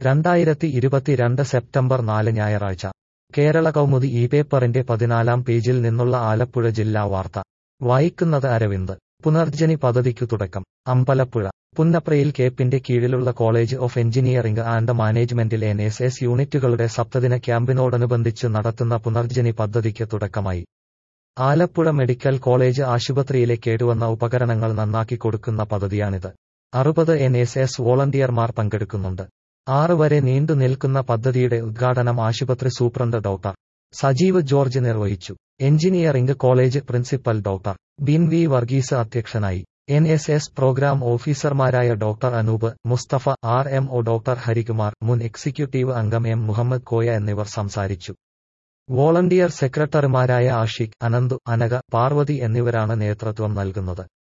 രണ്ടായിരത്തി ഇരുപത്തിരണ്ട് സെപ്റ്റംബർ നാല് ഞായറാഴ്ച കേരള കൗമുദി ഈ പേപ്പറിന്റെ പതിനാലാം പേജിൽ നിന്നുള്ള ആലപ്പുഴ ജില്ലാ വാർത്ത വായിക്കുന്നത് അരവിന്ദ് പുനർജനി പദ്ധതിക്കു തുടക്കം അമ്പലപ്പുഴ പുന്നപ്രയിൽ കേപ്പിന്റെ കീഴിലുള്ള കോളേജ് ഓഫ് എഞ്ചിനീയറിംഗ് ആൻഡ് മാനേജ്മെന്റിൽ എൻ എസ് എസ് യൂണിറ്റുകളുടെ സപ്തദിന ക്യാമ്പിനോടനുബന്ധിച്ച് നടത്തുന്ന പുനർജനി പദ്ധതിക്ക് തുടക്കമായി ആലപ്പുഴ മെഡിക്കൽ കോളേജ് ആശുപത്രിയിലെ കേടുവന്ന ഉപകരണങ്ങൾ നന്നാക്കി കൊടുക്കുന്ന പദ്ധതിയാണിത് അറുപത് എൻ എസ് എസ് വോളണ്ടിയർമാർ പങ്കെടുക്കുന്നുണ്ട് ആറ് വരെ നീണ്ടു നിൽക്കുന്ന പദ്ധതിയുടെ ഉദ്ഘാടനം ആശുപത്രി സൂപ്രണ്ട് ഡോക്ടർ സജീവ് ജോർജ് നിർവഹിച്ചു engineering college principal doctor Bin V Varghese അധ്യക്ഷനായി എൻ എസ് എസ് പ്രോഗ്രാം ഓഫീസർമാരായ doctor Anoop Mustafa R M O doctor Harikumar മുൻ എക്സിക്യൂട്ടീവ് അംഗം എം മുഹമ്മദ് കോയ എന്നിവർ സംസാരിച്ചു വോളണ്ടിയർ സെക്രട്ടറിമാരായ ആഷിഖ് അനന്തു അനക പാർവതി എന്നിവരാണ് നേതൃത്വം നൽകുന്നത്